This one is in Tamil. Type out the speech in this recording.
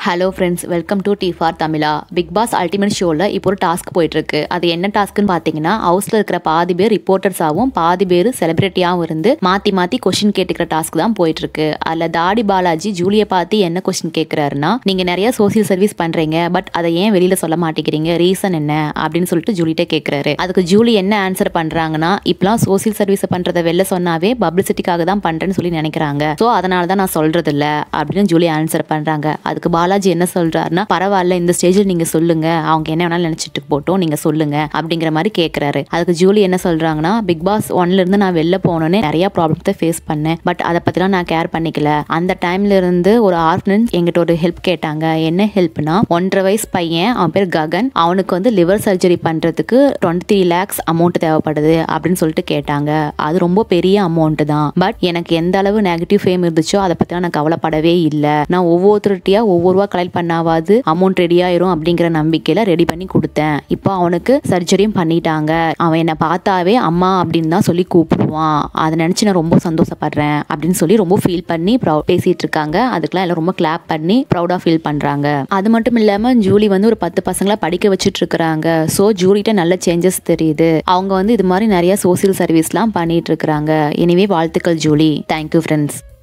hello friends welcome to T for Tamizha Bigg Boss Ultimate ஷோவில் இப்போ ஒரு டாஸ்க் போயிட்டு இருக்கு அது என்ன டாஸ்க்னு பார்த்தீங்கன்னா ஹவுஸில் இருக்கிற பாதி பேர் ரிப்போர்ட்டர்ஸாகவும் பாதி பேர் செலிபிரிட்டியாகவும் இருந்து மாற்றி மாற்றி கொஷின் கேட்டுக்கிற டாஸ்க் தான் போயிட்டு இருக்கு அதில் தாடி பாலாஜி ஜூலியை பார்த்து என்ன கொஷின் கேட்குறாருன்னா நீங்கள் நிறைய சோசியல் சர்வீஸ் பண்ணுறீங்க பட் அதை ஏன் வெளியில் சொல்ல மாட்டேங்கிறீங்க ரீசன் என்ன அப்படின்னு சொல்லிட்டு ஜூலிகிட்ட கேட்குறாரு அதுக்கு ஜூலி என்ன ஆன்சர் பண்ணுறாங்கன்னா இப்பெல்லாம் சோசியல் சர்வீஸ் பண்ணுறதை வெளில சொன்னாவே பப்ளிசிட்டிக்காக தான் பண்ணுறேன்னு சொல்லி நினைக்கிறாங்க ஸோ அதனால தான் நான் சொல்கிறது இல்லை அப்படின்னு ஜூலி ஆன்சர் பண்ணுறாங்க அதுக்கு பாலாஜி என்ன சொல்றாருன்னா பரவாயில்ல இந்த ஸ்டேஜில் நீங்க சொல்லுங்க அவங்க என்ன வேணாலும் நினைச்சிட்டு போட்டோம் நீங்க சொல்லுங்க அப்படிங்கிற மாதிரி கேட்குறாரு அதுக்கு ஜூலி என்ன சொல்றாங்கன்னா பிக் பாஸ் ஒன்ல இருந்து நான் வெளில போனோன்னே நிறைய ப்ராப்ளத்தை ஃபேஸ் பண்ணேன் பட் அதை பத்திலாம் நான் கேர் பண்ணிக்கல அந்த டைம்ல இருந்து ஒரு ஆர்ஃபனன்ஸ் எங்கிட்ட ஒரு ஹெல்ப் கேட்டாங்க என்ன ஹெல்ப்னா ஒன்றரை வயசு பையன் அவன் பேர் ககன் அவனுக்கு வந்து லிவர் சர்ஜரி பண்றதுக்கு டுவெண்ட்டி த்ரீ லேக்ஸ் அமௌண்ட் தேவைப்படுது அப்படின்னு சொல்லிட்டு கேட்டாங்க அது ரொம்ப பெரிய அமௌண்ட் தான் பட் எனக்கு எந்த அளவு நெகட்டிவ் ஃபேம் இருந்துச்சோ அதை பத்தி நான் கவலைப்படவே இல்லை நான் ஒவ்வொருத்தருட்டியா ஒவ்வொரு ரூபா கலெக்ட் பண்ணாவாது அமௌண்ட் ரெடி ஆயிரும் அப்படிங்கிற நம்பிக்கையில ரெடி பண்ணி கொடுத்தேன் இப்போ அவனுக்கு சர்ஜரியும் பண்ணிட்டாங்க அவன் என்னை பார்த்தாவே அம்மா அப்படின்னு தான் சொல்லி கூப்பிடுவான் அதை நினைச்சு நான் ரொம்ப சந்தோஷப்படுறேன் அப்படின்னு சொல்லி ரொம்ப ஃபீல் பண்ணி ப்ரௌ பேசிட்டு இருக்காங்க அதுக்கெல்லாம் எல்லாம் ரொம்ப கிளாப் பண்ணி ப்ரௌடா ஃபீல் பண்றாங்க அது மட்டும் இல்லாம ஜூலி வந்து ஒரு பத்து பசங்களை படிக்க வச்சுட்டு இருக்கிறாங்க ஸோ ஜூலிட்ட நல்ல சேஞ்சஸ் தெரியுது அவங்க வந்து இது மாதிரி நிறைய சோசியல் சர்வீஸ்லாம் பண்ணிட்டு இருக்கிறாங்க எனவே வாழ்த்துக்கள் ஜூலி தேங்க்யூ ஃப்ரெண்ட்ஸ்